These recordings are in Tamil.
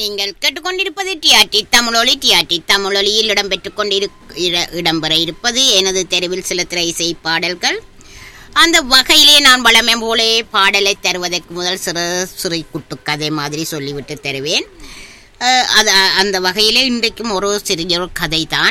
நீங்கள் கேட்டுக்கொண்டிருப்பது டிஆர்டி தமிழொலி டிஆர்டி தமிழொலியில் இடம்பெற்றுக் கொண்டிரு இட- இடம்பெற இருப்பது எனது தெருவில் சில திரை இசை பாடல்கள் அந்த வகையிலே நான் வளமை போலே பாடலை தருவதற்கு முதல் சிறு சிறு குட்டு கதை மாதிரி சொல்லிவிட்டு தருவேன் அஹ், அது அந்த வகையிலே இன்றைக்கும் ஒரு சிறிய ஒரு கதை தான்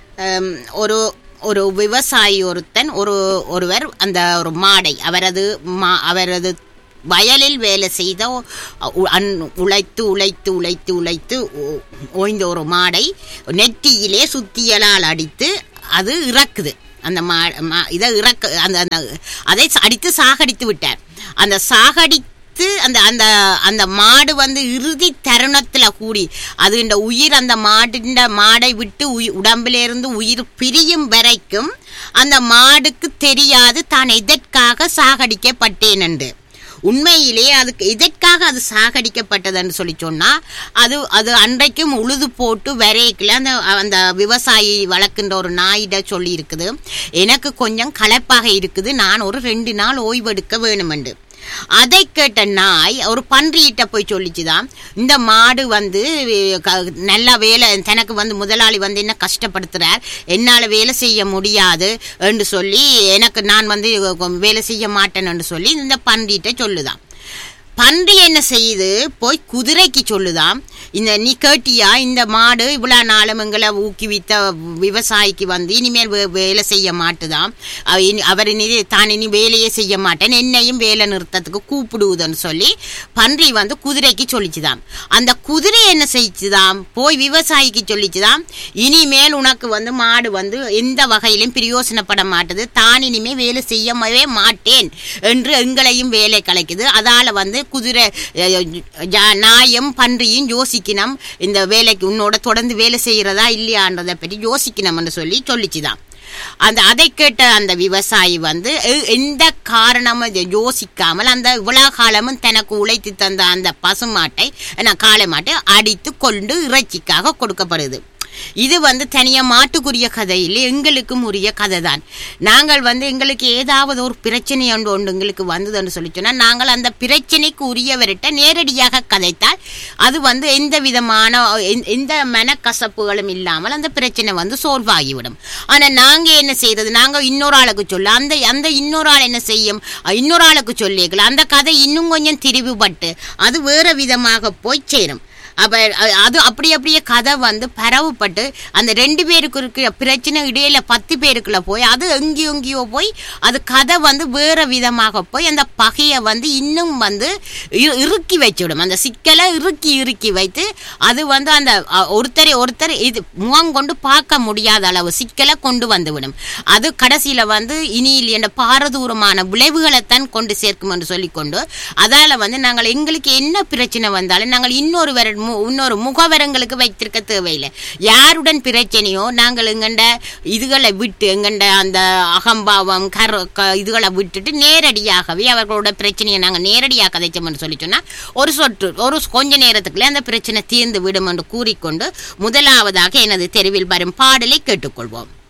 ஒரு ஒரு விவசாயி ஒருத்தன் ஒரு ஒருவர் அந்த ஒரு மாடை அவரது மா அவரது வயலில் வேலை செய்த உ- அன்- உழைத்து உழைத்து உழைத்து உழைத்து ஓ- ஓய்ந்த ஒரு மாடை நெற்றியிலே சுத்தியலால் அடித்து அது இறக்குது அந்த மா மா- இதை இறக்க அந்த அந்த அதை அடித்து சாகடித்து விட்டார் அந்த சாகடித்து அந்த அந்த அந்த மாடு வந்து இறுதி தருணத்துல கூடி அது இந்த உயிர் அந்த மாடின் மாடை விட்டு உயி உடம்பிலிருந்து உயிர் பிரியும் வரைக்கும் அந்த மாடுக்கு தெரியாது தான் எதற்காக சாகடிக்கப்பட்டேன் என்று உண்மையிலே அதுக்கு இதற்காக அது சாகடிக்கப்பட்டதுன்னு சொல்லி சொன்னா அது அது அன்றைக்கும் உழுது போட்டு வரைக்கல அந்த அந்த விவசாயி வளர்க்கின்ற ஒரு நாயிட சொல்லி இருக்குது எனக்கு கொஞ்சம் களைப்பாக இருக்குது நான் ஒரு ரெண்டு நாள் ஓய்வெடுக்க வேணுமென்று அதை கேட்ட நாய் ஒரு பன்றியிட்ட போய் சொல்லிச்சுதான் இந்த மாடு வந்து க- நல்லா வேலை தனக்கு வந்து முதலாளி வந்து என்ன கஷ்டப்படுத்துறார் என்னால் வேலை செய்ய முடியாது என்று சொல்லி எனக்கு நான் வந்து வேலை செய்ய மாட்டேன்னு சொல்லி இந்த பன்றியிட்ட சொல்லுதான் பன்றி என்ன செய்யுது போய் குதிரைக்கு சொல்லுதாம் இந்த நீ கேட்டியா இந்த மாடு இவ்வளோ நாளும் எங்களை ஊக்குவித்த விவசாயிக்கு வந்து இனிமேல் வே- வேலை செய்ய மாட்டுதாம் அவ இனி- அவர் இனி தான் இனி வேலையே செய்ய மாட்டேன் என்னையும் வேலை நிறுத்தத்துக்கு கூப்பிடுவதுன்னு சொல்லி பன்றி வந்து குதிரைக்கு சொல்லிச்சுதாம் அந்த குதிரை என்ன செய்ச்சுதாம் போய் விவசாயிக்கு சொல்லிச்சுதாம் இனிமேல் உனக்கு வந்து மாடு வந்து எந்த வகையிலும் பிரயோசனப்பட மாட்டுது தான் இனிமே வேலை செய்யவே மாட்டேன் என்று எங்களையும் வேலை கலைக்குது அதால வந்து குதிரை அஹ், ஜா- நாயும் பன்றியும் யோசிக்கணும் இந்த வேலைக்கு உன்னோட தொடர்ந்து வேலை செய்யறதா இல்லையான்றதை பற்றி யோசிக்கணும்னு சொல்லி சொல்லிச்சுதான் அந்த அதை கேட்ட அந்த விவசாயி வந்து எ- எந்த காரணமும் இதை யோசிக்காமல் அந்த இவ்வளவு காலமும் தனக்கு உழைத்து தந்த அந்த பசுமாட்டை நான் காளை மாட்டை அடித்து கொண்டு இறைச்சிக்காக கொடுக்கப்படுது இது வந்து தனியா மாட்டுக்குரிய கதை இல்லை எங்களுக்கும் உரிய கதை தான் நாங்கள் வந்து எங்களுக்கு ஏதாவது ஒரு பிரச்சனை ஒன்று ஒன்று எங்களுக்கு வந்ததுன்னு சொல்லி சொன்னால் நாங்கள் அந்த பிரச்சனைக்கு உரியவர்கிட்ட நேரடியாக கதைத்தால் அது வந்து எந்த விதமான எந்த- எந்த மனக்கசப்புகளும் இல்லாமல் அந்த பிரச்சனை வந்து சோல்வ் ஆகிவிடும் ஆனால் நாங்கள் என்ன செய்யறது நாங்கள் இன்னொரு ஆளுக்கு சொல்ல அந்த அந்த இன்னொரு ஆள் என்ன செய்யும் இன்னொரு ஆளுக்கு சொல்லிக்கலாம் அந்த கதை இன்னும் கொஞ்சம் திரிவுபட்டு அது வேற விதமாக போய் சேரும் அப்ப அ- அது அப்படி அப்படியே கதை வந்து பரவப்பட்டு அந்த ரெண்டு பேருக்கு இருக்கிற பிரச்சனை இடையில பத்து பேருக்குள்ள போய் அது எங்கேயோ எங்கேயோ போய் அது கதை வந்து வேற விதமாக போய் அந்த பகையை வந்து இன்னும் வந்து இரு- இறுக்கி வச்சுவிடும் அந்த சிக்கலை இறுக்கி இறுக்கி வைத்து அது வந்து அந்த அ, ஒருத்தரை ஒருத்தர் இது முகம் கொண்டு பார்க்க முடியாத அளவு சிக்கலை கொண்டு வந்துவிடும் அது கடைசியில வந்து இனியில் என்ற பாரதூரமான விளைவுகளைத்தான் கொண்டு சேர்க்கும் என்று சொல்லிக்கொண்டு அதால வந்து நாங்கள் எங்களுக்கு என்ன பிரச்சனை வந்தாலும் நாங்கள் இன்னொரு மு- இன்னொரு முகவரங்களுக்கு வைத்திருக்க தேவையில்லை யாருடன் பிரச்சனையோ நாங்கள் எங்கண்ட இதுகளை விட்டு எங்கண்ட அந்த அகம்பாவம் கர க- இதுகளை விட்டுட்டு நேரடியாகவே அவர்களோட பிரச்சனையை நாங்கள் நேரடியாக கதைச்சோம்னு சொல்லி சொன்னா ஒரு சொட்டு ஒரு கொஞ்ச நேரத்துக்குள்ளே அந்த பிரச்சனை தீர்ந்து விடும் என்று கூறிக்கொண்டு முதலாவதாக எனது தெருவில் வரும் பாடலை கேட்டுக்கொள்வோம்